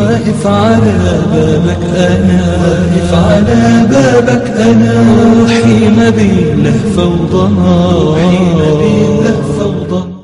واقف على بابك أنا واقف على بابك أنا روحي ما بين لهفة وضنا روحي ما بين لهفة وضنا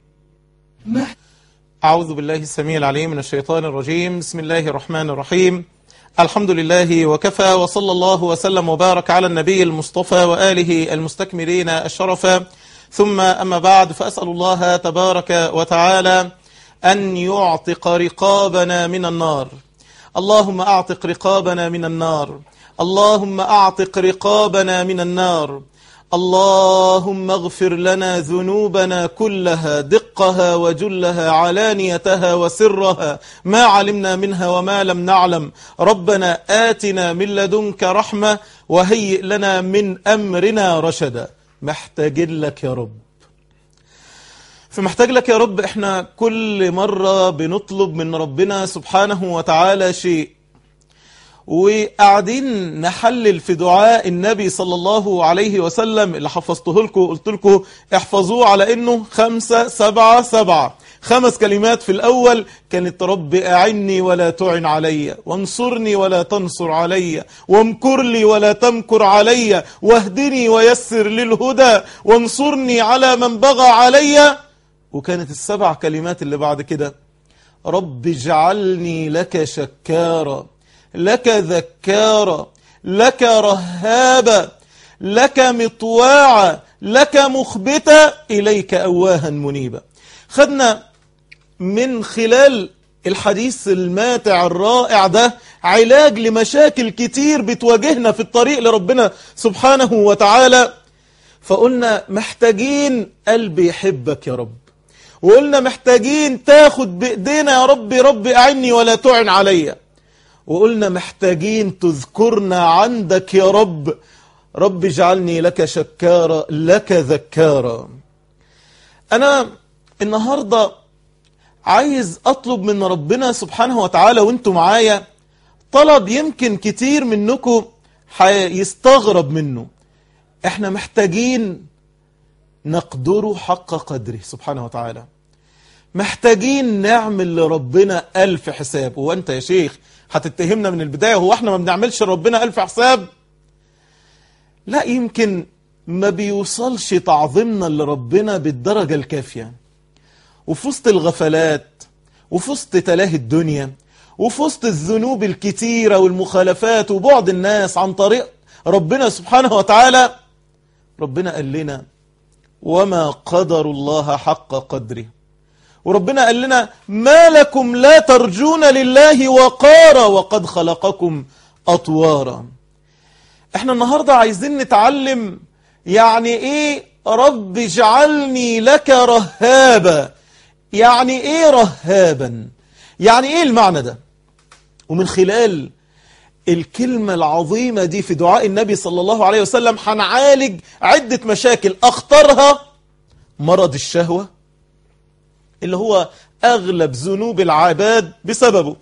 أعوذ بالله السميع العليم من الشيطان الرجيم بسم الله الرحمن الرحيم الحمد لله وكفى وصلى الله وسلم وبارك على النبي المصطفى وآله المستكملين الشرفا ثم أما بعد فأسأل الله تبارك وتعالى أن يعتق رقابنا من النار اللهم أعتق رقابنا من النار اللهم أعتق رقابنا من النار اللهم اغفر لنا ذنوبنا كلها دقها وجلها علانيتها وسرها ما علمنا منها وما لم نعلم ربنا آتنا من لدنك رحمة وهيئ لنا من أمرنا رشدا محتاجين لك يا رب فمحتاج لك يا رب احنا كل مرة بنطلب من ربنا سبحانه وتعالى شيء وقاعدين نحلل في دعاء النبي صلى الله عليه وسلم اللي حفظته لكم قلت لكم احفظوه على انه خمسة سبعة سبعة خمس كلمات في الأول كانت رب أعني ولا تعن علي وانصرني ولا تنصر علي وامكر لي ولا تمكر علي واهدني ويسر للهدى وانصرني على من بغى علي وكانت السبع كلمات اللي بعد كده رب اجعلني لك شكارا لك ذكارا لك رهابا لك مطواعا لك مخبتا إليك أواها منيبا خدنا من خلال الحديث الماتع الرائع ده علاج لمشاكل كتير بتواجهنا في الطريق لربنا سبحانه وتعالى فقلنا محتاجين قلب يحبك يا رب وقلنا محتاجين تاخد بإيدينا يا رب رب أعني ولا تعن عليا وقلنا محتاجين تذكرنا عندك يا رب رب اجعلني لك شكارا لك ذكارا أنا النهاردة عايز أطلب من ربنا سبحانه وتعالى وانتم معايا طلب يمكن كتير منكم يستغرب منه احنا محتاجين نقدره حق قدره سبحانه وتعالى محتاجين نعمل لربنا ألف حساب وانت يا شيخ هتتهمنا من البداية هو احنا ما بنعملش لربنا ألف حساب لا يمكن ما بيوصلش تعظيمنا لربنا بالدرجة الكافية وفي وسط الغفلات وفي وسط تلاهي الدنيا وفي وسط الذنوب الكتيرة والمخالفات وبعد الناس عن طريق ربنا سبحانه وتعالى ربنا قال لنا وما قدر الله حق قدره وربنا قال لنا ما لكم لا ترجون لله وقارا وقد خلقكم أطوارا احنا النهاردة عايزين نتعلم يعني ايه رب اجعلني لك رهابا يعني ايه رهابا يعني ايه المعنى ده ومن خلال الكلمة العظيمة دي في دعاء النبي صلى الله عليه وسلم هنعالج عدة مشاكل أخطرها مرض الشهوة اللي هو أغلب ذنوب العباد بسببه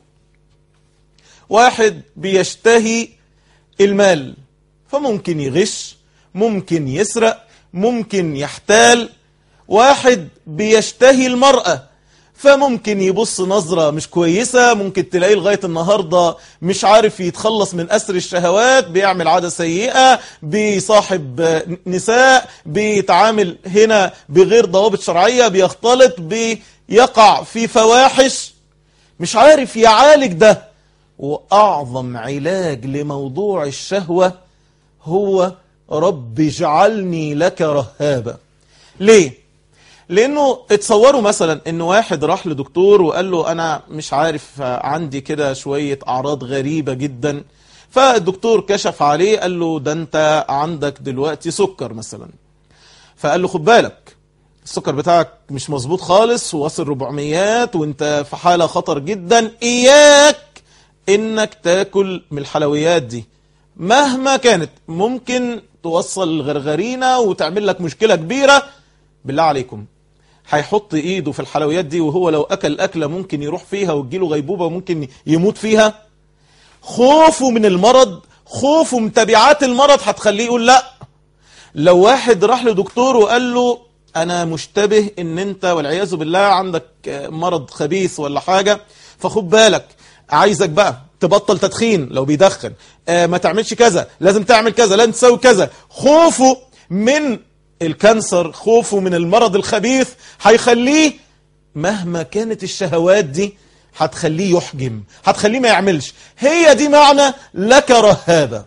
واحد بيشتهي المال فممكن يغش ممكن يسرق ممكن يحتال واحد بيشتهي المرأة فممكن يبص نظرة مش كويسة ممكن تلاقيه لغاية النهاردة مش عارف يتخلص من أسر الشهوات بيعمل عادة سيئة بيصاحب نساء بيتعامل هنا بغير ضوابط شرعية بيختلط بيقع في فواحش مش عارف يعالج ده وأعظم علاج لموضوع الشهوة هو رب اجعلني لك رهابا ليه؟ لانه اتصوروا مثلا ان واحد راح لدكتور وقال له انا مش عارف عندي كده شوية اعراض غريبة جدا فالدكتور كشف عليه قال له ده انت عندك دلوقتي سكر مثلا فقال له خد بالك السكر بتاعك مش مظبوط خالص وواصل 400 وانت في حالة خطر جدا اياك انك تاكل من الحلويات دي مهما كانت ممكن توصل الغرغرينة وتعمل لك مشكلة كبيرة بالله عليكم هيحط ايده في الحلويات دي وهو لو اكل اكلة ممكن يروح فيها وتجيله غيبوبة وممكن يموت فيها خوفه من المرض خوفه من تبعات المرض هتخليه يقول لا لو واحد راح لدكتور وقال له انا مشتبه ان انت والعياذ بالله عندك مرض خبيث ولا حاجة فخد بالك عايزك بقى تبطل تدخين لو بيدخن آه ما تعملش كذا لازم تعمل كذا لازم تسوي كذا خوفه من الكانسر خوفه من المرض الخبيث هيخليه مهما كانت الشهوات دي هتخليه يحجم هتخليه ما يعملش هي دي معنى لك رهابة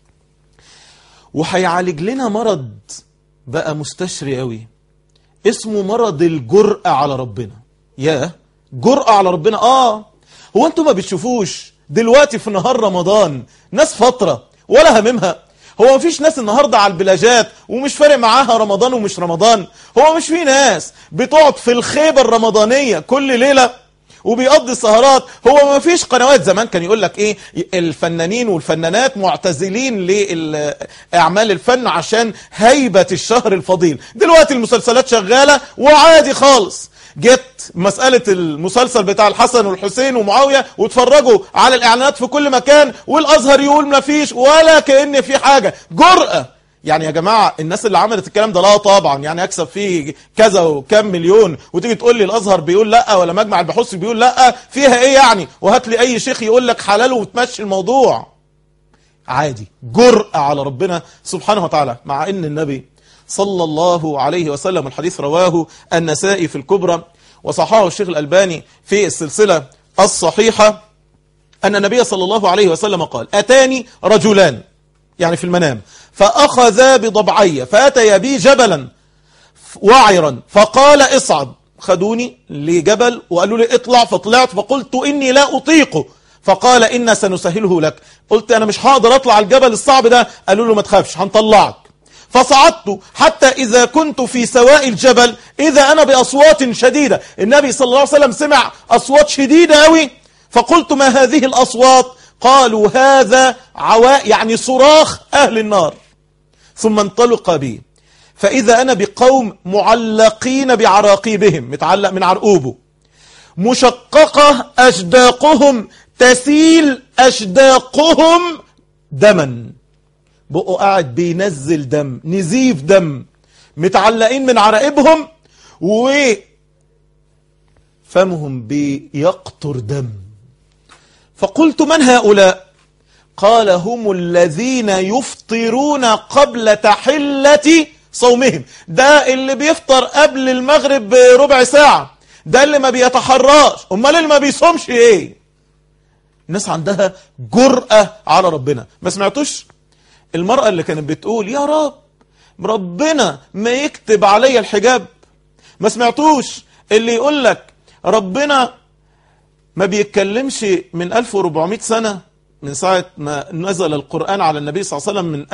وهيعالج لنا مرض بقى مستشري قوي اسمه مرض الجرأة على ربنا يا جرأة على ربنا اه هو انتوا ما بتشوفوش دلوقتي في نهار رمضان ناس فترة ولا هممها هو مفيش ناس النهاردة على البلاجات ومش فارق معاها رمضان ومش رمضان هو مش في ناس بتقعد في الخيبة الرمضانية كل ليلة وبيقضي سهرات هو ما فيش قنوات زمان كان يقول لك ايه الفنانين والفنانات معتزلين لاعمال الفن عشان هيبة الشهر الفضيل دلوقتي المسلسلات شغالة وعادي خالص جت مسألة المسلسل بتاع الحسن والحسين ومعاوية واتفرجوا على الإعلانات في كل مكان والأزهر يقول ما فيش ولا كأن في حاجة جرأة يعني يا جماعة الناس اللي عملت الكلام ده لا طبعا يعني أكسب فيه كذا وكم مليون وتيجي تقول لي الأزهر بيقول لا ولا مجمع البحوث بيقول لا فيها إيه يعني وهات لي أي شيخ يقول لك حلال وتمشي الموضوع عادي جرأة على ربنا سبحانه وتعالى مع أن النبي صلى الله عليه وسلم الحديث رواه النسائي في الكبرى وصححه الشيخ الألباني في السلسلة الصحيحة أن النبي صلى الله عليه وسلم قال أتاني رجلان يعني في المنام فأخذا بضبعي فأتيا بي جبلا وعرا فقال اصعد خدوني لجبل وقالوا لي اطلع فطلعت فقلت إني لا أطيقه فقال إنا سنسهله لك قلت أنا مش هقدر أطلع الجبل الصعب ده قالوا له ما تخافش هنطلعك فصعدت حتى إذا كنت في سواء الجبل إذا أنا بأصوات شديدة النبي صلى الله عليه وسلم سمع أصوات شديدة أوي فقلت ما هذه الأصوات قالوا هذا عواء يعني صراخ أهل النار ثم انطلق بي فإذا أنا بقوم معلقين بعراقيبهم متعلق من عرقوبه مشققة أشداقهم تسيل أشداقهم دما بقوا قاعد بينزل دم نزيف دم متعلقين من عرائبهم و فمهم بيقطر دم فقلت من هؤلاء قال هم الذين يفطرون قبل تحلة صومهم ده اللي بيفطر قبل المغرب بربع ساعة ده اللي ما بيتحراش امال اللي ما بيصومش ايه الناس عندها جرأة على ربنا ما سمعتوش المرأة اللي كانت بتقول يا رب ربنا ما يكتب علي الحجاب ما سمعتوش اللي يقول لك ربنا ما بيتكلمش من 1400 سنة من ساعة ما نزل القرآن على النبي صلى الله عليه وسلم من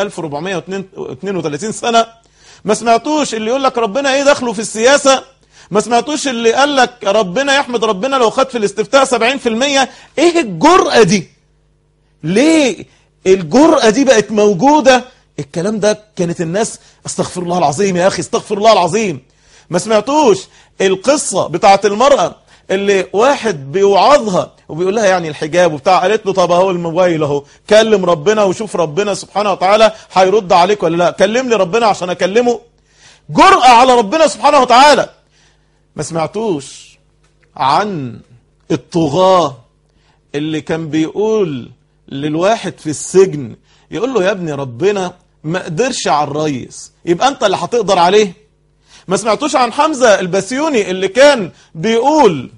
1432 سنة ما سمعتوش اللي يقول لك ربنا ايه دخله في السياسة ما سمعتوش اللي قال لك ربنا يحمد ربنا لو خد في الاستفتاء 70% ايه الجرأة دي ليه الجرأة دي بقت موجودة الكلام ده كانت الناس استغفر الله العظيم يا أخي استغفر الله العظيم ما سمعتوش القصة بتاعت المرأة اللي واحد بيوعظها وبيقول لها يعني الحجاب وبتاع قالت له طب اهو الموبايل اهو كلم ربنا وشوف ربنا سبحانه وتعالى هيرد عليك ولا لا كلم لي ربنا عشان اكلمه جرأة على ربنا سبحانه وتعالى ما سمعتوش عن الطغاة اللي كان بيقول للواحد في السجن يقول له يا ابني ربنا ما قدرش على الريس يبقى انت اللي هتقدر عليه ما سمعتوش عن حمزة البسيوني اللي كان بيقول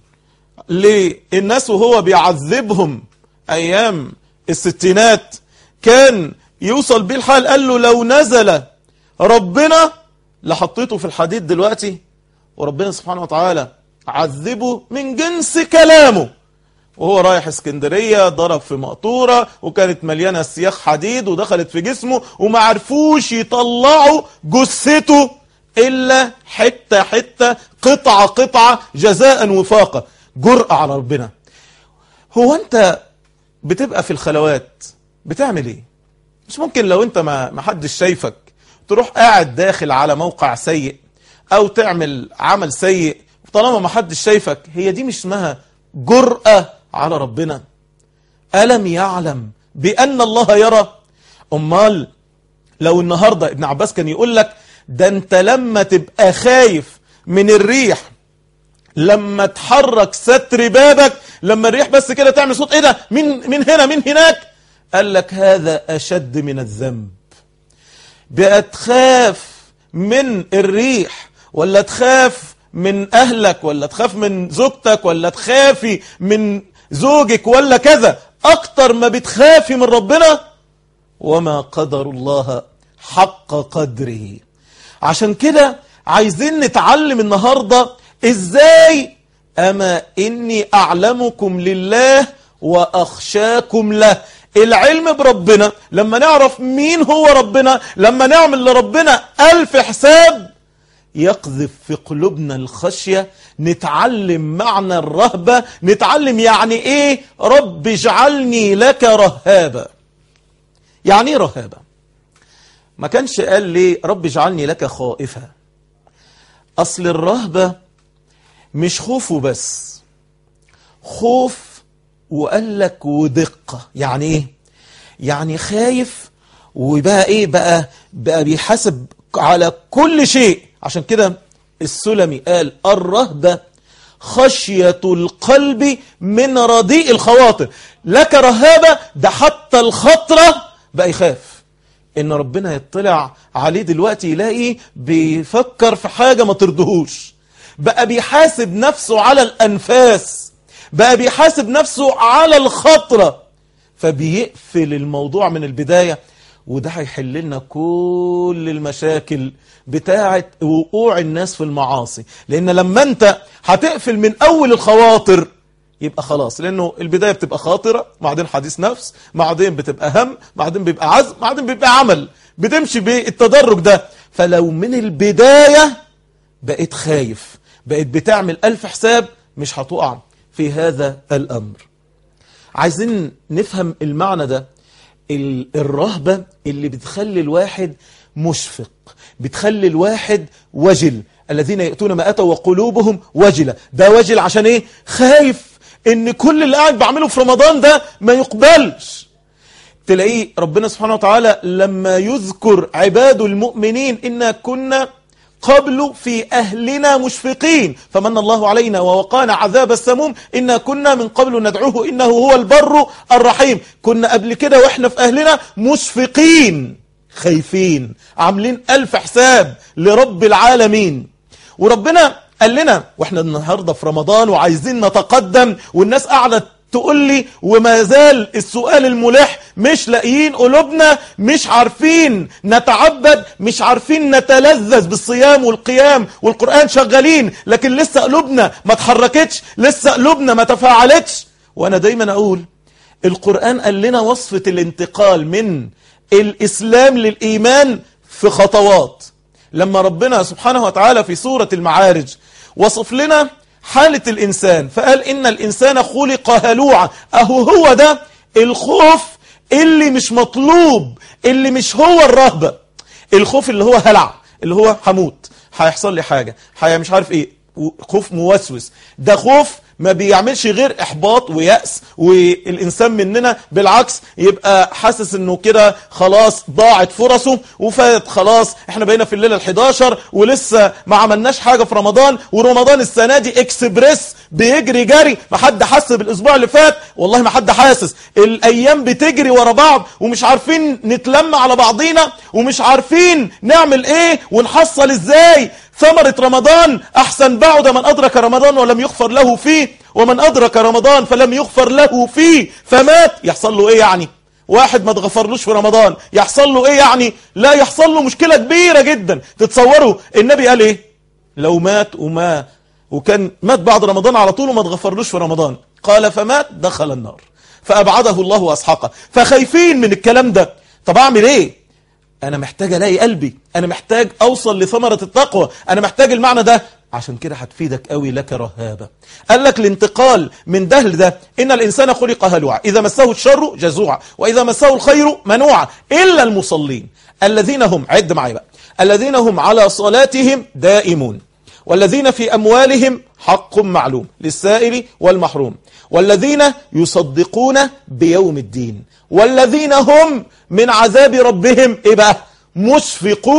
للناس وهو بيعذبهم ايام الستينات كان يوصل بيه الحال قال له لو نزل ربنا لحطيته في الحديد دلوقتي وربنا سبحانه وتعالى عذبه من جنس كلامه وهو رايح اسكندرية ضرب في مقطورة وكانت مليانة سياخ حديد ودخلت في جسمه وما عرفوش يطلعوا جثته إلا حتة حتة قطعة قطعة جزاء وفاقة جرأة على ربنا هو أنت بتبقى في الخلوات بتعمل إيه مش ممكن لو أنت ما ما حدش شايفك تروح قاعد داخل على موقع سيء أو تعمل عمل سيء طالما ما حدش شايفك هي دي مش اسمها جرأة على ربنا ألم يعلم بأن الله يرى أمال لو النهاردة ابن عباس كان يقول لك ده انت لما تبقى خايف من الريح لما تحرك ستر بابك لما الريح بس كده تعمل صوت ايه ده من من هنا من هناك قال لك هذا اشد من الذنب بقى تخاف من الريح ولا تخاف من اهلك ولا تخاف من زوجتك ولا تخافي من زوجك ولا كذا اكتر ما بتخافي من ربنا وما قدر الله حق قدره عشان كده عايزين نتعلم النهاردة ازاي اما اني اعلمكم لله واخشاكم له العلم بربنا لما نعرف مين هو ربنا لما نعمل لربنا الف حساب يقذف في قلوبنا الخشية نتعلم معنى الرهبة نتعلم يعني ايه رب اجعلني لك رهابا يعني ايه رهابة ما كانش قال لي رب اجعلني لك خائفة اصل الرهبة مش خوفه بس خوف وقال لك ودقة يعني ايه يعني خايف وبقى ايه بقى بقى بيحاسب على كل شيء عشان كده السلمي قال الرهبة خشية القلب من رديء الخواطر لك رهابة ده حتى الخطرة بقى يخاف ان ربنا يطلع عليه دلوقتي يلاقي بيفكر في حاجة ما ترضهوش بقى بيحاسب نفسه على الأنفاس بقى بيحاسب نفسه على الخطرة فبيقفل الموضوع من البداية وده هيحل لنا كل المشاكل بتاعة وقوع الناس في المعاصي لأن لما أنت هتقفل من أول الخواطر يبقى خلاص لأنه البداية بتبقى خاطرة بعدين حديث نفس بعدين بتبقى هم بعدين بيبقى عزم بعدين بيبقى عمل بتمشي بالتدرج ده فلو من البداية بقيت خايف بقيت بتعمل ألف حساب مش هتقع في هذا الأمر عايزين نفهم المعنى ده الرهبة اللي بتخلي الواحد مشفق بتخلي الواحد وجل الذين يأتون ما أتوا وقلوبهم وجلة ده وجل عشان ايه خايف ان كل اللي قاعد بعمله في رمضان ده ما يقبلش تلاقيه ربنا سبحانه وتعالى لما يذكر عباد المؤمنين إنا كنا قبل في أهلنا مشفقين فمن الله علينا ووقانا عذاب السموم إنا كنا من قبل ندعوه إنه هو البر الرحيم كنا قبل كده وإحنا في أهلنا مشفقين خايفين عاملين ألف حساب لرب العالمين وربنا قال لنا وإحنا النهاردة في رمضان وعايزين نتقدم والناس قاعدة تقول لي وما زال السؤال الملح مش لاقيين قلوبنا مش عارفين نتعبد مش عارفين نتلذذ بالصيام والقيام والقرآن شغالين لكن لسه قلوبنا ما تحركتش لسه قلوبنا ما تفاعلتش وانا دايما اقول القرآن قال لنا وصفة الانتقال من الاسلام للايمان في خطوات لما ربنا سبحانه وتعالى في سورة المعارج وصف لنا حالة الإنسان فقال إن الإنسان خلق هلوعا أهو هو ده الخوف اللي مش مطلوب اللي مش هو الرهبة الخوف اللي هو هلع اللي هو هموت هيحصل لي حاجة هي مش عارف ايه خوف موسوس ده خوف ما بيعملش غير احباط ويأس والانسان مننا بالعكس يبقى حاسس انه كده خلاص ضاعت فرصه وفات خلاص احنا بقينا في الليلة ال11 ولسه ما عملناش حاجة في رمضان ورمضان السنة دي اكسبريس بيجري جري ما حد حس بالاسبوع اللي فات والله ما حد حاسس الايام بتجري ورا بعض ومش عارفين نتلم على بعضينا ومش عارفين نعمل ايه ونحصل ازاي ثمرة رمضان أحسن بعد من أدرك رمضان ولم يغفر له فيه ومن أدرك رمضان فلم يغفر له فيه فمات يحصل له إيه يعني واحد ما تغفرلوش في رمضان يحصل له إيه يعني لا يحصل له مشكلة كبيرة جدا تتصوروا النبي قال إيه لو مات وما وكان مات بعد رمضان على طول وما تغفرلوش في رمضان قال فمات دخل النار فأبعده الله وأسحقه فخايفين من الكلام ده طب أعمل إيه أنا محتاج ألاقي قلبي أنا محتاج أوصل لثمرة التقوى أنا محتاج المعنى ده عشان كده هتفيدك قوي لك رهابة قال لك الانتقال من ده لده إن الإنسان خلق هلوعا إذا مسه الشر جزوعا وإذا مسه الخير منوعا إلا المصلين الذين هم عد معي بقى الذين هم على صلاتهم دائمون والذين في أموالهم حق معلوم للسائل والمحروم والذين يصدقون بيوم الدين والذين هم من عذاب ربهم إيه بقى مشفقون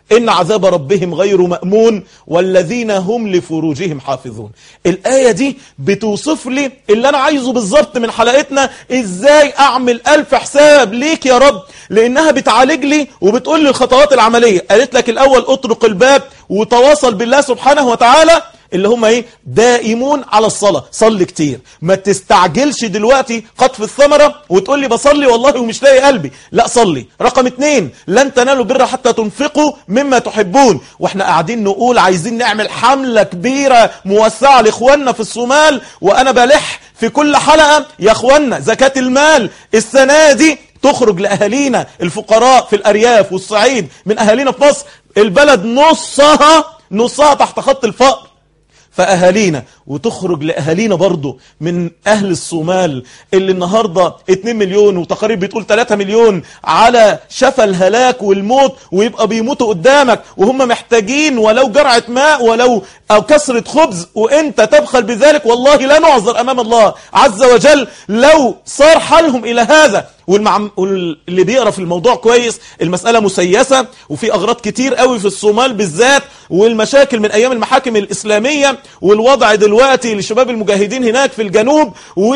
إن عذاب ربهم غير مأمون والذين هم لفروجهم حافظون الآية دي بتوصف لي اللي أنا عايزه بالظبط من حلقتنا إزاي أعمل ألف حساب ليك يا رب لأنها بتعالج لي وبتقول لي الخطوات العملية قالت لك الأول اطرق الباب وتواصل بالله سبحانه وتعالى اللي هم ايه دائمون على الصلاة صلي كتير ما تستعجلش دلوقتي قطف الثمرة وتقول لي بصلي والله ومش لاقي قلبي لا صلي رقم اتنين لن تنالوا بر حتى تنفقوا مما تحبون واحنا قاعدين نقول عايزين نعمل حملة كبيرة موسعة لاخواننا في الصومال وانا بلح في كل حلقة يا اخوانا زكاة المال السنة دي تخرج لأهالينا الفقراء في الأرياف والصعيد من أهالينا في مصر البلد نصها نصها تحت خط الفقر فأهالينا وتخرج لأهالينا برضو من أهل الصومال اللي النهاردة 2 مليون وتقارير بتقول 3 مليون على شفا الهلاك والموت ويبقى بيموتوا قدامك وهم محتاجين ولو جرعة ماء ولو أو كسرة خبز وانت تبخل بذلك والله لا نعذر أمام الله عز وجل لو صار حالهم إلى هذا والمعم... واللي بيقرا في الموضوع كويس المسألة مسيسة وفي أغراض كتير قوي في الصومال بالذات والمشاكل من أيام المحاكم الإسلامية والوضع دلوقتي للشباب المجاهدين هناك في الجنوب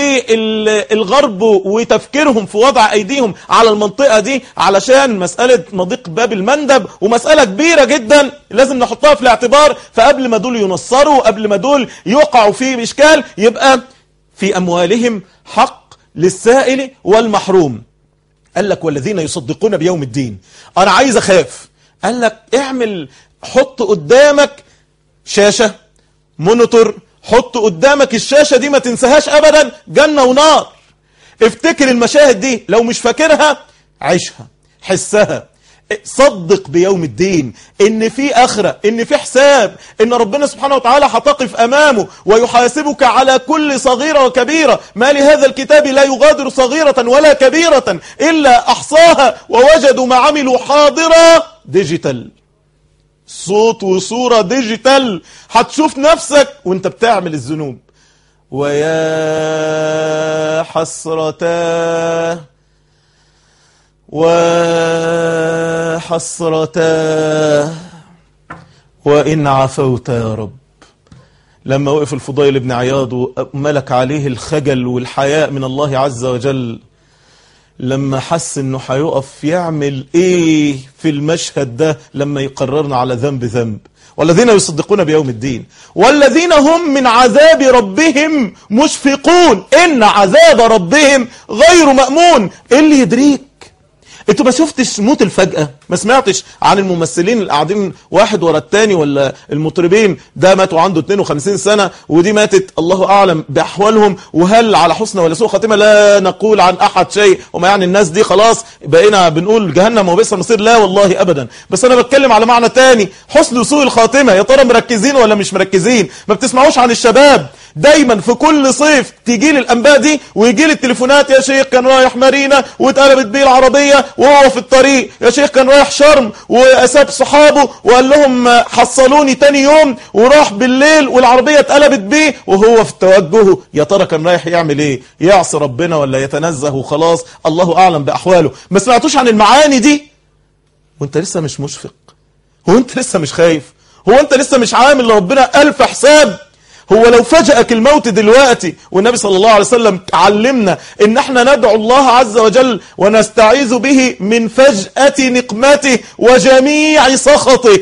والغرب وتفكيرهم في وضع أيديهم على المنطقة دي علشان مسألة مضيق باب المندب ومسألة كبيرة جدا لازم نحطها في الاعتبار فقبل ما دول ينصروا قبل ما دول يقعوا في إشكال يبقى في أموالهم حق للسائل والمحروم قال لك والذين يصدقون بيوم الدين انا عايز اخاف قال لك اعمل حط قدامك شاشة مونيتور حط قدامك الشاشة دي ما تنساهاش ابدا جنة ونار افتكر المشاهد دي لو مش فاكرها عيشها حسها صدق بيوم الدين ان في اخرة ان في حساب ان ربنا سبحانه وتعالى هتقف امامه ويحاسبك على كل صغيرة وكبيرة ما لهذا الكتاب لا يغادر صغيرة ولا كبيرة الا احصاها ووجدوا ما عملوا حاضرة ديجيتال صوت وصورة ديجيتال هتشوف نفسك وانت بتعمل الذنوب ويا حسرتاه وحسرتاه وإن عفوت يا رب لما وقف الفضيل بن عياض وملك عليه الخجل والحياء من الله عز وجل لما حس انه هيقف يعمل ايه في المشهد ده لما يقررنا على ذنب ذنب والذين يصدقون بيوم الدين والذين هم من عذاب ربهم مشفقون ان عذاب ربهم غير مأمون إيه اللي يدريك انتوا ما شفتش موت الفجأة ما سمعتش عن الممثلين اللي قاعدين واحد ورا التاني ولا المطربين ده ماتوا عنده 52 سنة ودي ماتت الله أعلم بأحوالهم وهل على حسن ولا سوء خاتمة لا نقول عن أحد شيء وما يعني الناس دي خلاص بقينا بنقول جهنم وبئس المصير لا والله أبدا بس أنا بتكلم على معنى تاني حسن وسوء الخاتمة يا ترى مركزين ولا مش مركزين ما بتسمعوش عن الشباب دايما في كل صيف تيجي لي الانباء دي ويجي لي التليفونات يا شيخ كان رايح مارينا واتقلبت بيه العربيه وهو في الطريق يا شيخ كان رايح شرم واساب صحابه وقال لهم حصلوني تاني يوم وراح بالليل والعربيه اتقلبت بيه وهو في توجهه يا ترى كان رايح يعمل ايه يعصي ربنا ولا يتنزه وخلاص الله اعلم باحواله ما سمعتوش عن المعاني دي وانت لسه مش مشفق هو انت لسه مش خايف هو انت لسه مش عامل لربنا الف حساب هو لو فجأك الموت دلوقتي والنبي صلى الله عليه وسلم علمنا ان احنا ندعو الله عز وجل ونستعيذ به من فجأة نقمته وجميع سخطه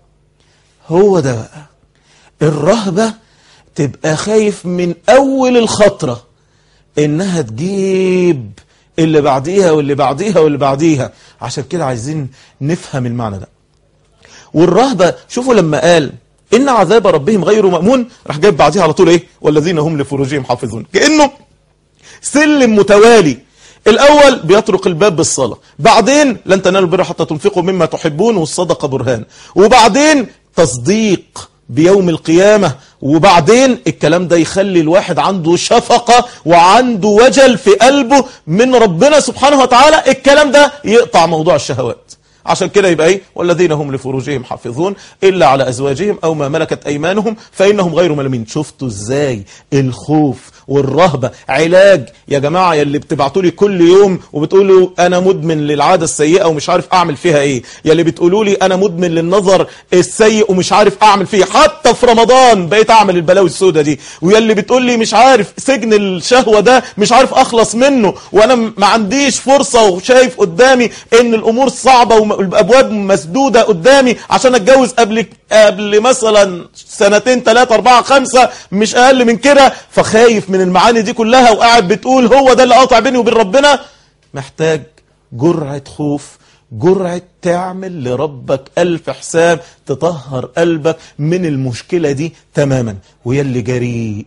هو ده بقى الرهبة تبقى خايف من اول الخطرة انها تجيب اللي بعديها واللي بعديها واللي بعديها عشان كده عايزين نفهم المعنى ده والرهبة شوفوا لما قال إن عذاب ربهم غير مأمون راح جايب بعديها على طول إيه والذين هم لفروجهم حافظون كأنه سلم متوالي الأول بيطرق الباب بالصلاة بعدين لن تنالوا البر حتى تنفقوا مما تحبون والصدقة برهان وبعدين تصديق بيوم القيامة وبعدين الكلام ده يخلي الواحد عنده شفقة وعنده وجل في قلبه من ربنا سبحانه وتعالى الكلام ده يقطع موضوع الشهوات عشان كده يبقى ايه والذين هم لفروجهم حافظون الا على ازواجهم او ما ملكت ايمانهم فانهم غير ملمين شفتوا ازاي الخوف والرهبة علاج يا جماعة يلي بتبعتوا لي كل يوم وبتقولوا أنا مدمن للعادة السيئة ومش عارف أعمل فيها إيه يلي بتقولوا لي أنا مدمن للنظر السيء ومش عارف أعمل فيه حتى في رمضان بقيت أعمل البلاوي السوداء دي ويلي بتقول لي مش عارف سجن الشهوة ده مش عارف أخلص منه وأنا ما عنديش فرصة وشايف قدامي إن الأمور صعبة والأبواب مسدودة قدامي عشان أتجوز قبل قبل مثلا سنتين ثلاثة أربعة خمسة مش أقل من كده فخايف من المعاني دي كلها وقاعد بتقول هو ده اللي قاطع بيني وبين ربنا محتاج جرعة خوف جرعة تعمل لربك ألف حساب تطهر قلبك من المشكلة دي تماما ويلي جريء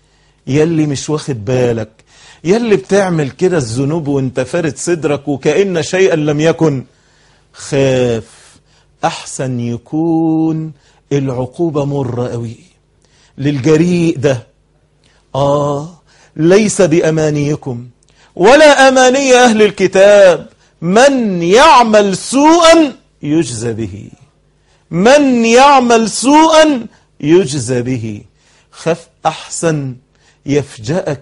يلي مش واخد بالك يلي بتعمل كده الذنوب وانت فارد صدرك وكأن شيئا لم يكن خاف أحسن يكون العقوبة مرة قوي للجريء ده آه ليس بأمانيكم ولا أماني أهل الكتاب من يعمل سوءا يجزى به من يعمل سوءا يجزى به خف أحسن يفجأك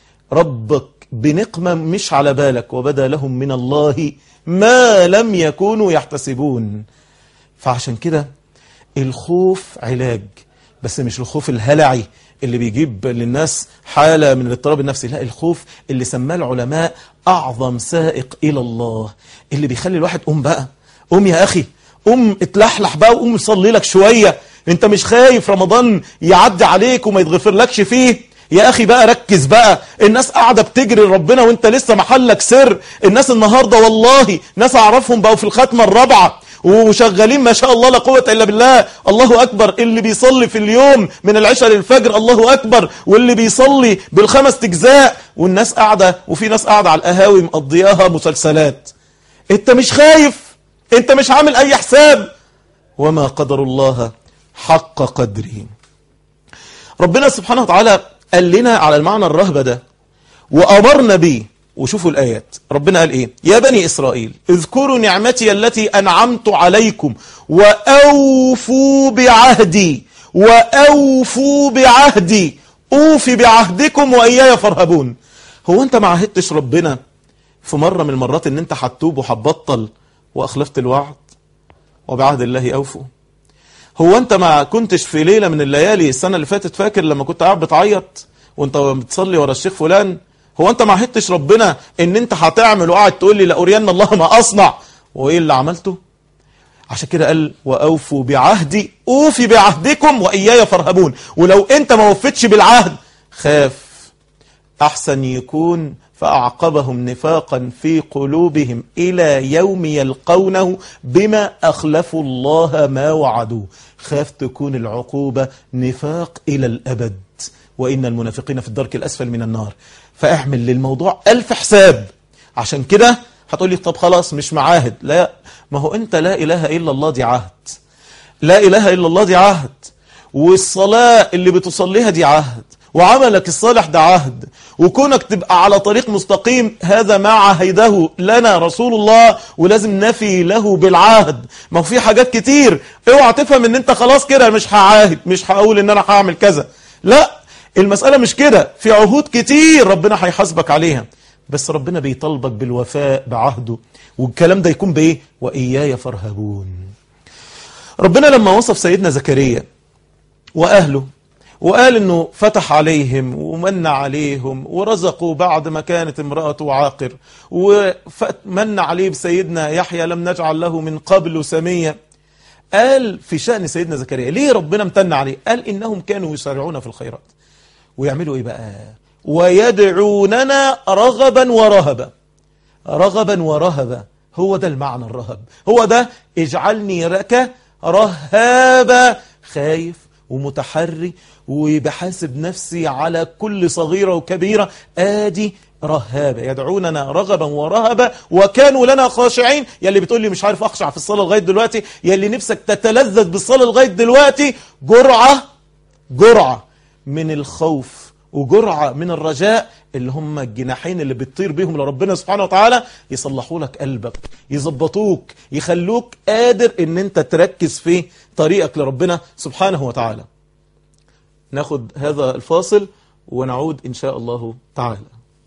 ربك بنقمة مش على بالك وبدا لهم من الله ما لم يكونوا يحتسبون فعشان كده الخوف علاج بس مش الخوف الهلعي اللي بيجيب للناس حالة من الاضطراب النفسي لا الخوف اللي سماه العلماء أعظم سائق إلى الله اللي بيخلي الواحد قوم بقى قوم يا أخي قوم اتلحلح بقى وقوم صلي لك شوية انت مش خايف رمضان يعدي عليك وما يتغفر لكش فيه يا أخي بقى ركز بقى الناس قاعدة بتجري ربنا وانت لسه محلك سر الناس النهاردة والله ناس أعرفهم بقوا في الختمة الرابعة وشغالين ما شاء الله لا قوة إلا بالله الله أكبر اللي بيصلي في اليوم من العشاء للفجر الله أكبر واللي بيصلي بالخمس تجزاء والناس قاعدة وفي ناس قاعدة على القهاوي مقضياها مسلسلات انت مش خايف انت مش عامل أي حساب وما قدر الله حق قدره ربنا سبحانه وتعالى قال لنا على المعنى الرهبة ده وأمرنا به وشوفوا الآيات ربنا قال إيه يا بني إسرائيل اذكروا نعمتي التي أنعمت عليكم وأوفوا بعهدي وأوفوا بعهدي أوفي بعهدكم وإياي فارهبون هو أنت ما عهدتش ربنا في مرة من المرات أن أنت هتوب وهتبطل وأخلفت الوعد وبعهد الله أوفوا هو أنت ما كنتش في ليلة من الليالي السنة اللي فاتت فاكر لما كنت قاعد بتعيط وانت بتصلي ورا الشيخ فلان هو انت ما عهدتش ربنا ان انت هتعمل وقاعد تقول لي لأريان الله ما أصنع وايه اللي عملته عشان كده قال وأوفوا بعهدي أوفي بعهدكم وإياي فارهبون ولو انت ما وفتش بالعهد خاف أحسن يكون فأعقبهم نفاقا في قلوبهم إلى يوم يلقونه بما أخلفوا الله ما وعدوه خاف تكون العقوبة نفاق إلى الأبد وإن المنافقين في الدرك الأسفل من النار فاعمل للموضوع ألف حساب عشان كده هتقول لي طب خلاص مش معاهد لا ما هو أنت لا إله إلا الله دي عهد لا إله إلا الله دي عهد والصلاة اللي بتصليها دي عهد وعملك الصالح ده عهد وكونك تبقى على طريق مستقيم هذا ما عهده لنا رسول الله ولازم نفي له بالعهد ما هو في حاجات كتير اوعى تفهم ان انت خلاص كده مش هعاهد مش هقول ان انا هعمل كذا لا المسألة مش كده في عهود كتير ربنا هيحاسبك عليها بس ربنا بيطالبك بالوفاء بعهده والكلام ده يكون بايه وإياي فارهبون ربنا لما وصف سيدنا زكريا وأهله وقال انه فتح عليهم ومن عليهم ورزقوا بعد ما كانت امرأته عاقر ومن عليه بسيدنا يحيى لم نجعل له من قبل سمية قال في شأن سيدنا زكريا ليه ربنا امتن عليه قال إنهم كانوا يسارعون في الخيرات ويعملوا إيه بقى ويدعوننا رغبا ورهبا رغبا ورهبا هو ده المعنى الرهب هو ده اجعلني لك رهابا خايف ومتحري وبحاسب نفسي على كل صغيرة وكبيرة آدي رهابة يدعوننا رغبا ورهبا وكانوا لنا خاشعين يلي بتقول لي مش عارف أخشع في الصلاة لغاية دلوقتي يلي نفسك تتلذذ بالصلاة لغاية دلوقتي جرعة جرعة من الخوف وجرعة من الرجاء اللي هم الجناحين اللي بتطير بيهم لربنا سبحانه وتعالى يصلحوا لك قلبك يظبطوك يخلوك قادر ان انت تركز في طريقك لربنا سبحانه وتعالى ناخد هذا الفاصل ونعود إن شاء الله تعالى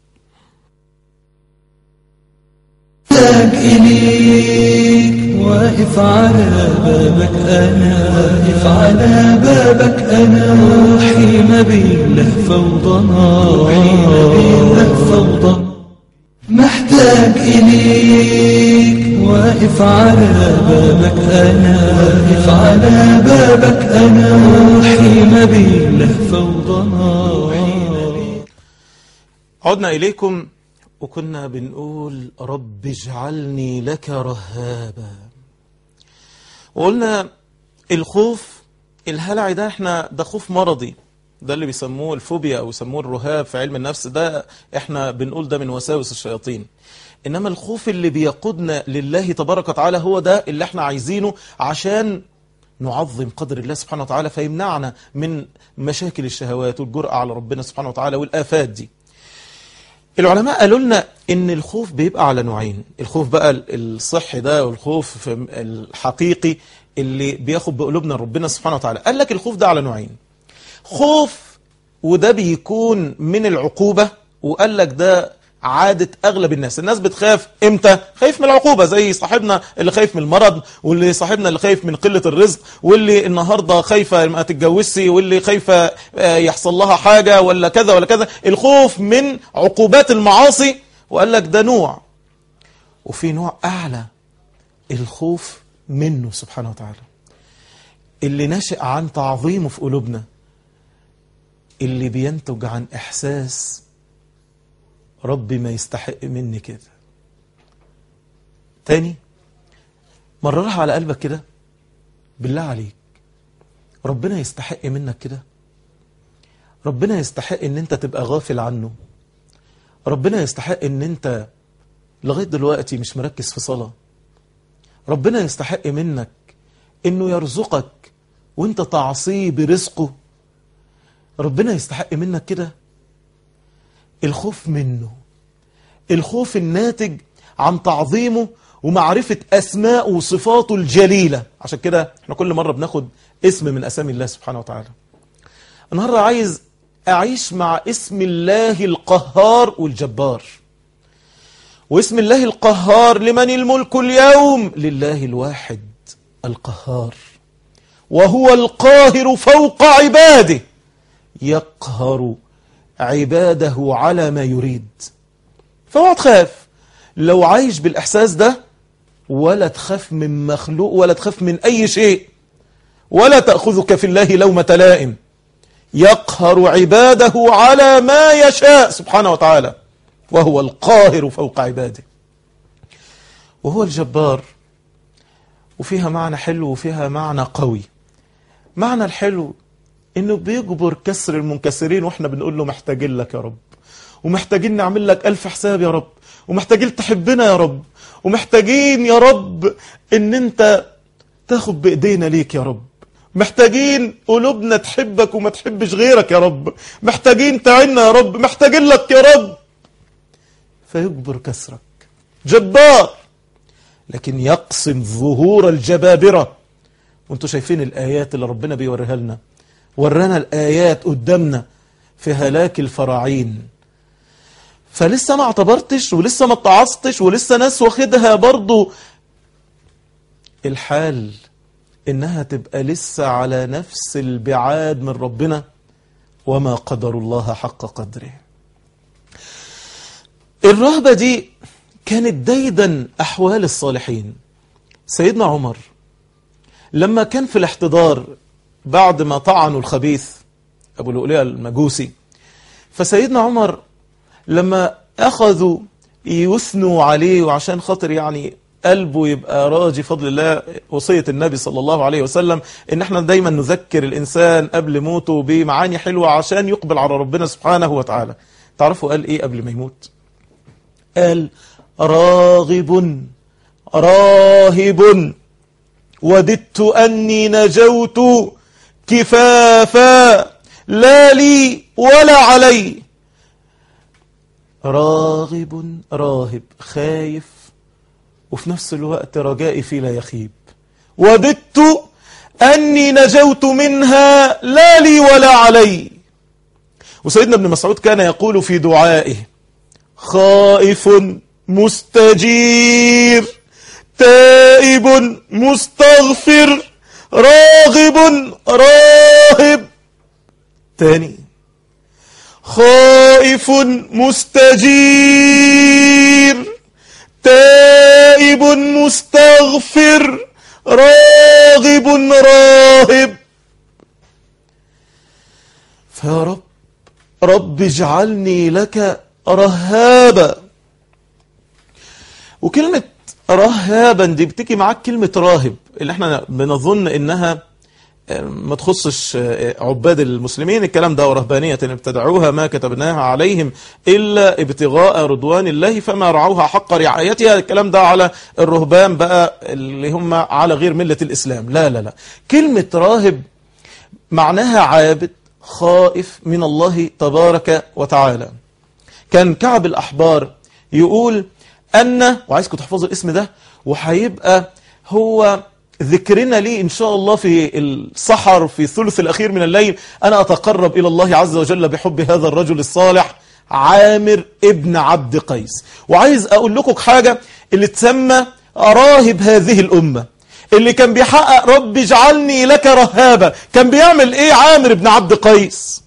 محتاج إليك واقف على بابك أنا واقف على بابك أنا روحي ما بيله فوضى روحي ما بيله فوضى محتاج إليك واقف على بابك أنا واقف على بابك أنا روحي ما بيله فوضى روحي ما بيله عدنا إليكم وكنا بنقول رب اجعلني لك رهابا وقلنا الخوف الهلع ده احنا ده خوف مرضي ده اللي بيسموه الفوبيا او يسموه الرهاب في علم النفس ده احنا بنقول ده من وساوس الشياطين انما الخوف اللي بيقودنا لله تبارك وتعالى هو ده اللي احنا عايزينه عشان نعظم قدر الله سبحانه وتعالى فيمنعنا من مشاكل الشهوات والجرأة على ربنا سبحانه وتعالى والآفات دي العلماء قالوا لنا ان الخوف بيبقى على نوعين الخوف بقى الصحي ده والخوف الحقيقي اللي بياخد بقلوبنا ربنا سبحانه وتعالى قال لك الخوف ده على نوعين خوف وده بيكون من العقوبة وقال لك ده عادة أغلب الناس الناس بتخاف إمتى خايف من العقوبة زي صاحبنا اللي خايف من المرض واللي صاحبنا اللي خايف من قلة الرزق واللي النهاردة خايفة ما تتجوزش واللي خايفة يحصل لها حاجة ولا كذا ولا كذا الخوف من عقوبات المعاصي وقال لك ده نوع وفي نوع أعلى الخوف منه سبحانه وتعالى اللي نشأ عن تعظيمه في قلوبنا اللي بينتج عن إحساس ربي ما يستحق مني كده تاني مررها على قلبك كده بالله عليك ربنا يستحق منك كده ربنا يستحق ان انت تبقى غافل عنه ربنا يستحق ان انت لغاية دلوقتي مش مركز في صلاة ربنا يستحق منك انه يرزقك وانت تعصيه برزقه ربنا يستحق منك كده الخوف منه الخوف الناتج عن تعظيمه ومعرفة أسماء وصفاته الجليلة عشان كده احنا كل مرة بناخد اسم من أسامي الله سبحانه وتعالى النهاردة عايز أعيش مع اسم الله القهار والجبار واسم الله القهار لمن الملك اليوم لله الواحد القهار وهو القاهر فوق عباده يقهر عباده على ما يريد فهو تخاف لو عايش بالإحساس ده ولا تخاف من مخلوق ولا تخاف من أي شيء ولا تأخذك في الله لومة لائم يقهر عباده على ما يشاء سبحانه وتعالى وهو القاهر فوق عباده وهو الجبار وفيها معنى حلو وفيها معنى قوي معنى الحلو انه بيجبر كسر المنكسرين واحنا بنقول له محتاجين لك يا رب ومحتاجين نعمل لك ألف حساب يا رب ومحتاجين تحبنا يا رب ومحتاجين يا رب ان انت تاخد بايدينا ليك يا رب محتاجين قلوبنا تحبك وما تحبش غيرك يا رب محتاجين تعنا يا رب محتاجين لك يا رب فيجبر كسرك جبار لكن يقسم ظهور الجبابرة وانتوا شايفين الآيات اللي ربنا بيوريها لنا ورانا الآيات قدامنا في هلاك الفراعين فلسه ما اعتبرتش ولسه ما اتعظتش ولسه ناس واخدها برضو الحال انها تبقى لسه على نفس البعاد من ربنا وما قدر الله حق قدره الرهبة دي كانت ديدا أحوال الصالحين سيدنا عمر لما كان في الاحتضار بعد ما طعنوا الخبيث أبو لؤلؤة المجوسي فسيدنا عمر لما أخذوا يثنوا عليه وعشان خاطر يعني قلبه يبقى راجي فضل الله وصية النبي صلى الله عليه وسلم ان احنا دايما نذكر الانسان قبل موته بمعاني حلوة عشان يقبل على ربنا سبحانه وتعالى تعرفوا قال ايه قبل ما يموت قال راغب راهب وددت أني نجوت كفافا لا لي ولا علي راغب راهب خايف وفي نفس الوقت رجائي في لا يخيب وددت أني نجوت منها لا لي ولا علي وسيدنا ابن مسعود كان يقول في دعائه خائف مستجير تائب مستغفر راغب راهب تاني خائف مستجير تائب مستغفر راغب راهب فيا رب رب اجعلني لك رهابا وكلمة رهابا دي بتيجي معاك كلمة راهب اللي احنا بنظن انها ما تخصش عباد المسلمين الكلام ده ورهبانية ابتدعوها ما كتبناها عليهم إلا ابتغاء رضوان الله فما رعوها حق رعايتها الكلام ده على الرهبان بقى اللي هم على غير ملة الإسلام لا لا لا كلمة راهب معناها عابد خائف من الله تبارك وتعالى كان كعب الأحبار يقول أن وعايزكم تحفظوا الاسم ده وهيبقى هو ذكرنا لي إن شاء الله في السحر في الثلث الأخير من الليل أنا أتقرب إلى الله عز وجل بحب هذا الرجل الصالح عامر ابن عبد قيس وعايز أقول لكم حاجة اللي تسمى راهب هذه الأمة اللي كان بيحقق رب اجعلني لك رهابا كان بيعمل ايه عامر بن عبد قيس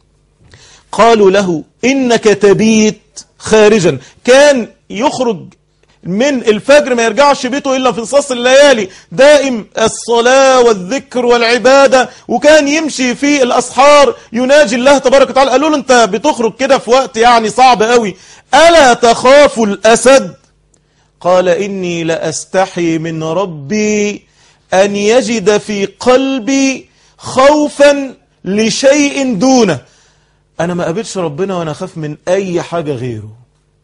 قالوا له إنك تبيت خارجا كان يخرج من الفجر ما يرجعش بيته إلا في نصاص الليالي دائم الصلاة والذكر والعبادة وكان يمشي في الأسحار يناجي الله تبارك وتعالى قالوا له أنت بتخرج كده في وقت يعني صعب قوي ألا تخاف الأسد قال إني لأستحي من ربي أن يجد في قلبي خوفا لشيء دونه أنا ما قابلش ربنا وأنا أخاف من أي حاجة غيره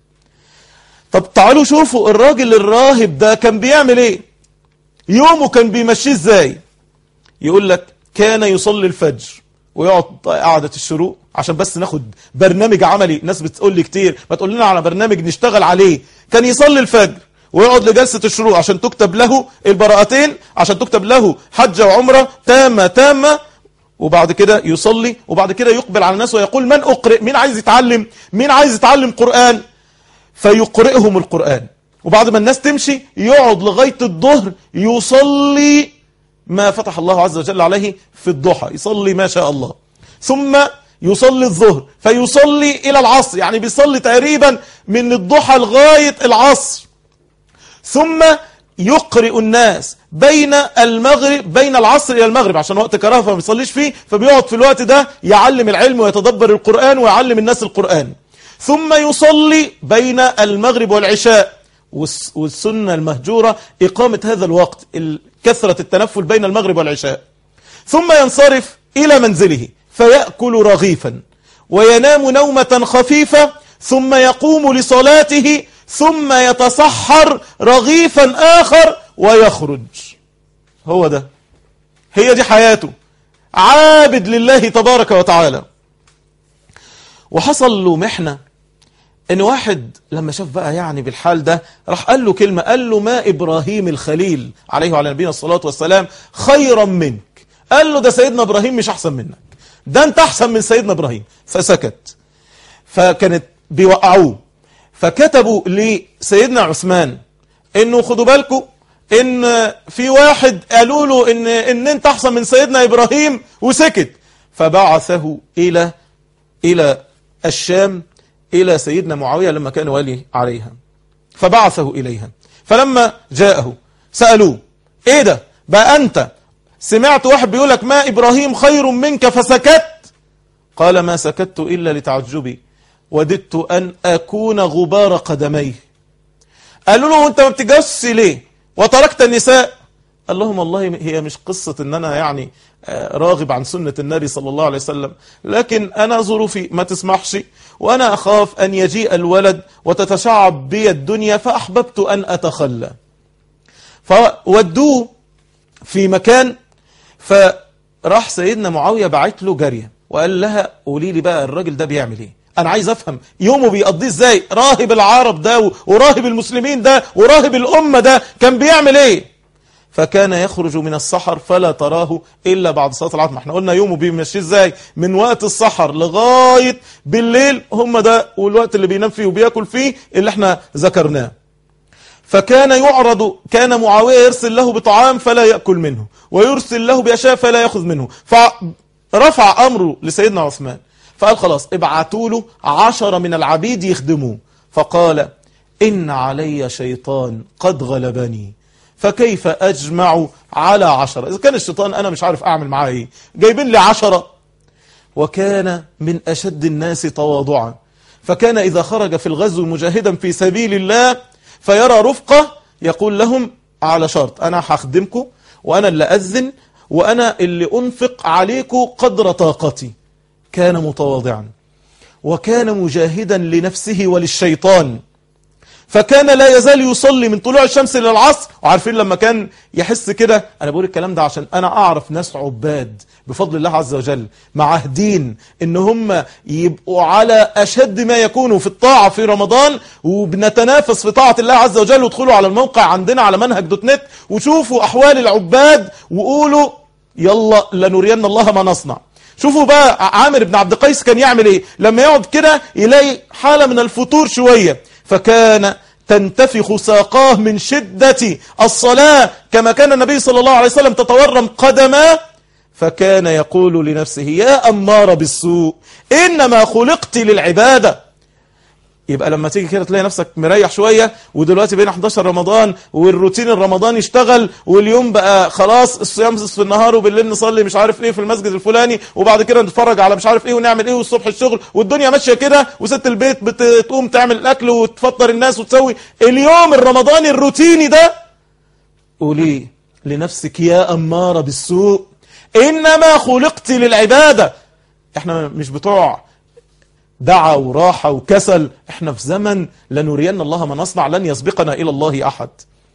طب تعالوا شوفوا الراجل الراهب ده كان بيعمل ايه يومه كان بيمشيه ازاي يقول لك كان يصلي الفجر ويقعد قعدة الشروق عشان بس ناخد برنامج عملي ناس بتقول لي كتير ما تقول لنا على برنامج نشتغل عليه كان يصلي الفجر ويقعد لجلسة الشروق عشان تكتب له البراءتين عشان تكتب له حجة وعمرة تامة تامة وبعد كده يصلي وبعد كده يقبل على الناس ويقول من أقرئ مين عايز يتعلم مين عايز يتعلم قرآن فيقرئهم القرآن وبعد ما الناس تمشي يقعد لغاية الظهر يصلي ما فتح الله عز وجل عليه في الضحى يصلي ما شاء الله ثم يصلي الظهر فيصلي إلى العصر يعني بيصلي تقريبا من الضحى لغاية العصر ثم يقرئ الناس بين المغرب بين العصر إلى المغرب عشان وقت كراهه فما بيصليش فيه فبيقعد في الوقت ده يعلم العلم ويتدبر القرآن ويعلم الناس القرآن ثم يصلي بين المغرب والعشاء والسنة المهجورة إقامة هذا الوقت كثرة التنفل بين المغرب والعشاء ثم ينصرف إلى منزله فيأكل رغيفا وينام نومة خفيفة ثم يقوم لصلاته ثم يتصحر رغيفا آخر ويخرج هو ده هي دي حياته عابد لله تبارك وتعالى وحصل له محنة ان واحد لما شاف بقى يعني بالحال ده راح قال له كلمة قال له ما ابراهيم الخليل عليه وعلى نبينا الصلاة والسلام خيرا منك قال له ده سيدنا ابراهيم مش احسن منك ده انت احسن من سيدنا ابراهيم فسكت فكانت بيوقعوه فكتبوا لسيدنا عثمان انه خدوا بالكم ان في واحد قالوا له ان, ان انت احسن من سيدنا ابراهيم وسكت فبعثه الى الى الشام إلى سيدنا معاوية لما كان والي عليها فبعثه إليها فلما جاءه سألوه إيه ده بقى أنت سمعت واحد بيقولك ما إبراهيم خير منك فسكت قال ما سكت إلا لتعجبي وددت أن أكون غبار قدميه قالوا له أنت ما بتجسي ليه وتركت النساء قال لهم والله هي مش قصة ان انا يعني راغب عن سنة النبي صلى الله عليه وسلم لكن انا ظروفي ما تسمحش وانا اخاف ان يجيء الولد وتتشعب بي الدنيا فاحببت ان اتخلى فودوه في مكان فراح سيدنا معاوية بعت له جارية وقال لها قولي لي بقى الراجل ده بيعمل ايه انا عايز افهم يومه بيقضيه ازاي راهب العرب ده وراهب المسلمين ده وراهب الامة ده كان بيعمل ايه فكان يخرج من السحر فلا تراه إلا بعد صلاة العصر ما احنا قلنا يومه بيمشي ازاي من وقت السحر لغاية بالليل هم ده والوقت اللي بينام فيه وبياكل فيه اللي احنا ذكرناه فكان يعرض كان معاوية يرسل له بطعام فلا يأكل منه ويرسل له بأشياء فلا يأخذ منه فرفع أمره لسيدنا عثمان فقال خلاص ابعتوا له عشرة من العبيد يخدموه فقال إن علي شيطان قد غلبني فكيف أجمع على عشرة إذا كان الشيطان أنا مش عارف أعمل معاه إيه جايبين لي عشرة وكان من أشد الناس تواضعا فكان إذا خرج في الغزو مجاهدا في سبيل الله فيرى رفقة يقول لهم على شرط أنا هخدمكم وأنا اللي أذن وأنا اللي أنفق عليكم قدر طاقتي كان متواضعا وكان مجاهدا لنفسه وللشيطان فكان لا يزال يصلي من طلوع الشمس إلى العصر وعارفين لما كان يحس كده أنا بقول الكلام ده عشان أنا أعرف ناس عباد بفضل الله عز وجل معاهدين إن هم يبقوا على أشد ما يكونوا في الطاعة في رمضان وبنتنافس في طاعة الله عز وجل وادخلوا على الموقع عندنا على منهج دوت نت وشوفوا أحوال العباد وقولوا يلا لنرين الله ما نصنع شوفوا بقى عامر بن عبد قيس كان يعمل ايه لما يقعد كده يلاقي حالة من الفتور شوية فكان تنتفخ ساقاه من شدة الصلاة كما كان النبي صلى الله عليه وسلم تتورم قدماه فكان يقول لنفسه يا أمار بالسوء إنما خلقت للعبادة يبقى لما تيجي كده تلاقي نفسك مريح شوية ودلوقتي بين 11 رمضان والروتين الرمضاني اشتغل واليوم بقى خلاص الصيام في النهار وبالليل نصلي مش عارف ايه في المسجد الفلاني وبعد كده نتفرج على مش عارف ايه ونعمل ايه والصبح الشغل والدنيا ماشية كده وست البيت بتقوم تعمل الاكل وتفطر الناس وتسوي اليوم الرمضاني الروتيني ده قولي لنفسك يا أمارة بالسوء إنما خلقت للعبادة احنا مش بتوع دعا وراحة وكسل احنا في زمن لنرين الله ما نصنع لن يسبقنا إلى الله أحد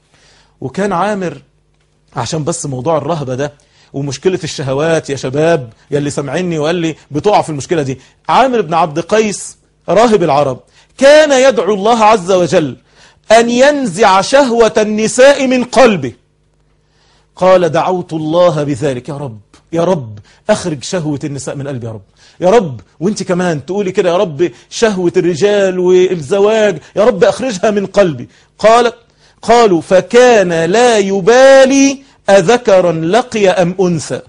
وكان عامر عشان بس موضوع الرهبة ده ومشكلة الشهوات يا شباب يلي سمعني وقال لي بتقع في المشكلة دي عامر بن عبد قيس راهب العرب كان يدعو الله عز وجل أن ينزع شهوة النساء من قلبه قال دعوت الله بذلك يا رب يا رب أخرج شهوة النساء من قلبي يا رب يا رب وانت كمان تقولي كده يا رب شهوة الرجال والزواج يا رب أخرجها من قلبي قال قالوا فكان لا يبالي أذكرا لقي أم أنثى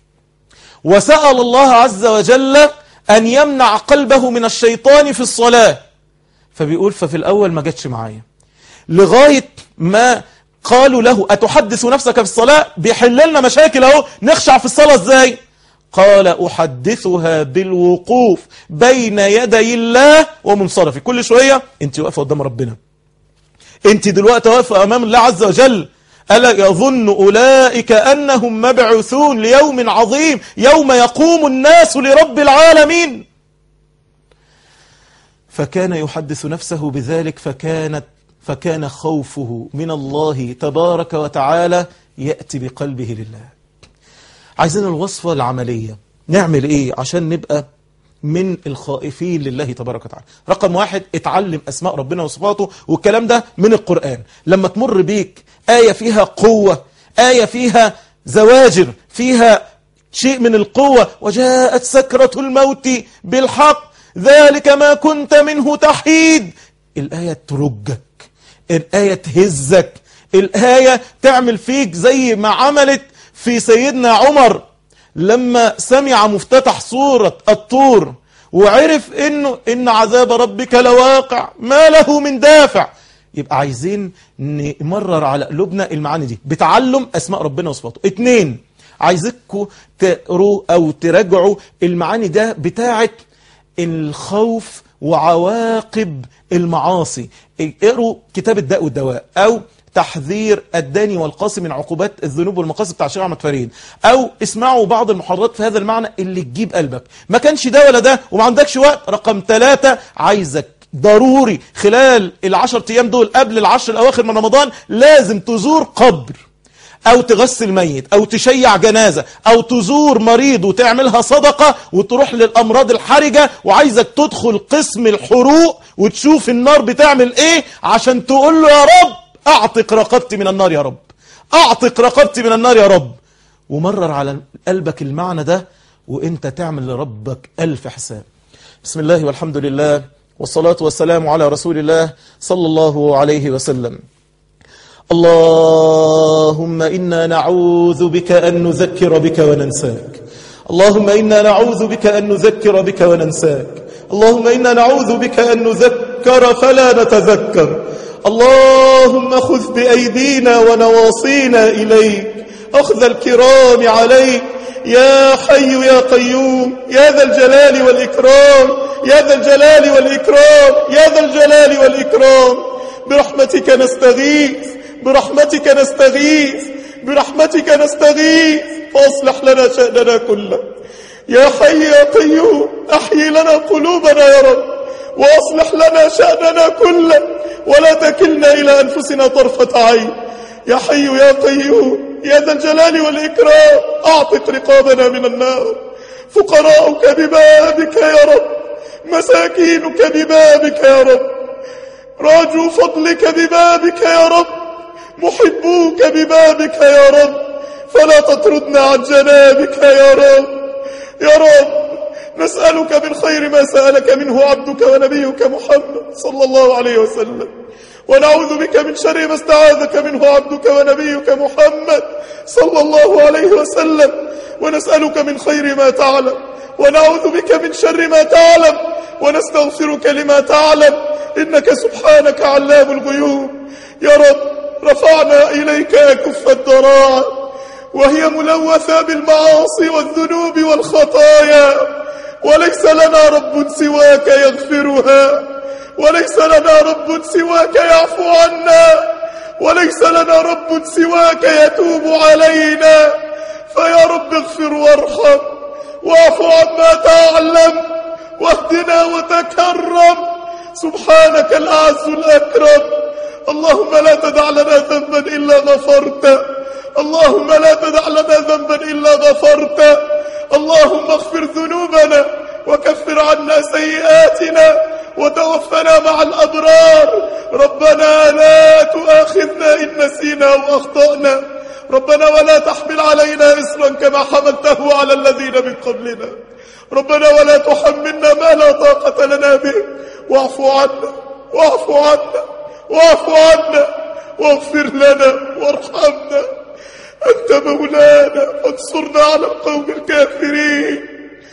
وسأل الله عز وجل أن يمنع قلبه من الشيطان في الصلاة فبيقول ففي الأول ما جاتش معايا لغاية ما قالوا له أتحدث نفسك في الصلاة بيحل لنا مشاكل اهو نخشع في الصلاة ازاي قال أحدثها بالوقوف بين يدي الله ومنصرفي كل شوية انت واقفة قدام ربنا انت دلوقتي واقفة أمام الله عز وجل ألا يظن أولئك أنهم مبعوثون ليوم عظيم يوم يقوم الناس لرب العالمين فكان يحدث نفسه بذلك فكانت فكان خوفه من الله تبارك وتعالى يأتي بقلبه لله عايزين الوصفة العملية نعمل ايه عشان نبقى من الخائفين لله تبارك وتعالى رقم واحد اتعلم أسماء ربنا وصفاته والكلام ده من القرآن لما تمر بيك آية فيها قوة آية فيها زواجر فيها شيء من القوة وجاءت سكرة الموت بالحق ذلك ما كنت منه تحيد الآية ترجك الآية تهزك الآية تعمل فيك زي ما عملت في سيدنا عمر لما سمع مفتتح سورة الطور وعرف انه ان عذاب ربك لواقع ما له من دافع يبقى عايزين نمرر على قلوبنا المعاني دي بتعلم اسماء ربنا وصفاته اتنين عايزكم تقروا او تراجعوا المعاني ده بتاعت الخوف وعواقب المعاصي اقروا كتاب الداء والدواء او تحذير الداني والقاسي من عقوبات الذنوب والمقاصد بتاع الشيخ احمد فريد او اسمعوا بعض المحاضرات في هذا المعنى اللي تجيب قلبك ما كانش ده ولا ده وما عندكش وقت رقم ثلاثة عايزك ضروري خلال العشر ايام دول قبل العشر الاواخر من رمضان لازم تزور قبر او تغسل ميت او تشيع جنازة او تزور مريض وتعملها صدقة وتروح للامراض الحرجة وعايزك تدخل قسم الحروق وتشوف النار بتعمل ايه عشان تقول له يا رب اعتق رقبتي من النار يا رب اعتق رقبتي من النار يا رب ومرر على قلبك المعنى ده وانت تعمل لربك ألف حساب بسم الله والحمد لله والصلاة والسلام على رسول الله صلى الله عليه وسلم اللهم إنا نعوذ بك أن نذكر بك وننساك اللهم إنا نعوذ بك أن نذكر بك وننساك اللهم إنا نعوذ بك أن نذكر فلا نتذكر اللهم خذ بأيدينا ونواصينا إليك أخذ الكرام عليك يا حي يا قيوم يا ذا الجلال والإكرام يا ذا الجلال والإكرام يا ذا الجلال والإكرام برحمتك نستغيث برحمتك نستغيث برحمتك نستغيث فاصلح لنا شأننا كله يا حي يا قيوم أحيي لنا قلوبنا يا رب وأصلح لنا شأننا كله ولا تكلنا إلى أنفسنا طرفة عين يا حي يا قيوم يا ذا الجلال والإكرام أعتق رقابنا من النار فقراؤك ببابك يا رب مساكينك ببابك يا رب راجوا فضلك ببابك يا رب محبوك ببابك يا رب فلا تطردنا عن جنابك يا رب يا رب نسألك من خير ما سألك منه عبدك ونبيك محمد صلى الله عليه وسلم ونعوذ بك من شر ما استعاذك منه عبدك ونبيك محمد صلى الله عليه وسلم ونسألك من خير ما تعلم ونعوذ بك من شر ما تعلم ونستغفرك لما تعلم إنك سبحانك علام الغيوب يا رب رفعنا إليك كف الضراعة وهي ملوثة بالمعاصي والذنوب والخطايا وليس لنا رب سواك يغفرها وليس لنا رب سواك يعفو عنا وليس لنا رب سواك يتوب علينا فيا رب اغفر وارحم واعف عما تعلم واهدنا وتكرم سبحانك الأعز الأكرم اللهم لا تدع لنا ذنبا إلا غفرته اللهم لا تدع لنا ذنبا إلا غفرته اللهم اغفر ذنوبنا وكفر عنا سيئاتنا وتوفنا مع الأبرار ربنا لا تؤاخذنا إن نسينا وأخطأنا ربنا ولا تحمل علينا إصرا كما حملته على الذين من قبلنا ربنا ولا تحملنا ما لا طاقة لنا به واعف عنا واعف عنا واعف عنا واغفر لنا وارحمنا أنت مولانا فانصرنا على القوم الكافرين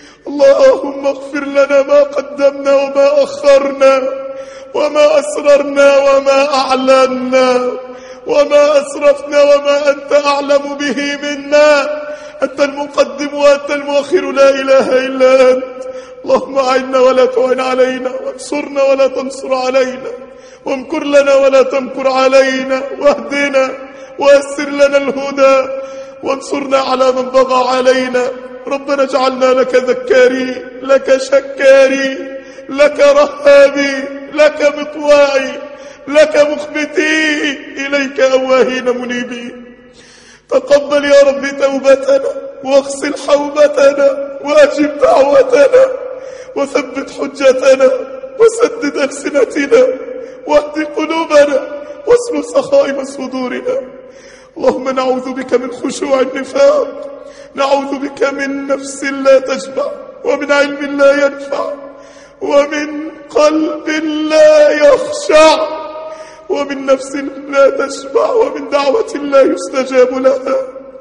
اللهم اغفر لنا ما قدمنا وما أخرنا وما أسررنا وما أعلنا وما أسرفنا وما أنت أعلم به منا أنت المقدم وأنت المؤخر لا إله إلا أنت اللهم أعنا ولا تعن علينا وانصرنا ولا تنصر علينا وامكر لنا ولا تمكر علينا واهدنا ويسر لنا الهدى وانصرنا على من بغى علينا ربنا اجعلنا لك ذكاري لك شكاري لك رهابي لك مطواعي لك مخبتي إليك أواهين منيبين تقبل يا رب توبتنا واغسل حوبتنا وأجب دعوتنا وثبت حجتنا وسدد ألسنتنا واهد قلوبنا واسلل سخائم صدورنا اللهم نعوذ بك من خشوع النفاق نعوذ بك من نفس لا تشبع ومن علم لا ينفع ومن قلب لا يخشع ومن نفس لا تشبع ومن دعوة لا يستجاب لها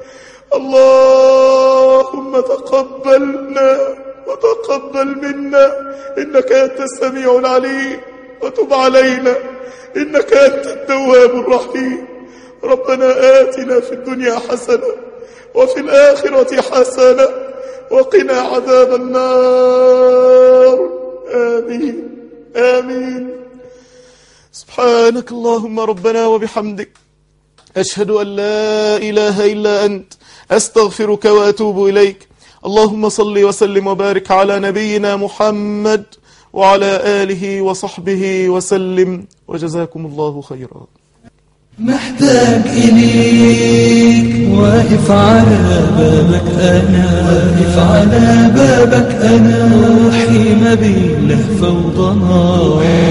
اللهم تقبلنا وتقبل منا إنك أنت السميع العليم وتب علينا إنك أنت التواب الرحيم ربنا آتنا في الدنيا حسنة وفي الآخرة حسنة وقنا عذاب النار آمين آمين سبحانك اللهم ربنا وبحمدك أشهد أن لا إله إلا أنت أستغفرك وأتوب إليك اللهم صل وسلم وبارك على نبينا محمد وعلى آله وصحبه وسلم وجزاكم الله خيرا محتاج إليك واقف على بابك أنا واقف على بابك أنا روحي ما بين لهفة وضنا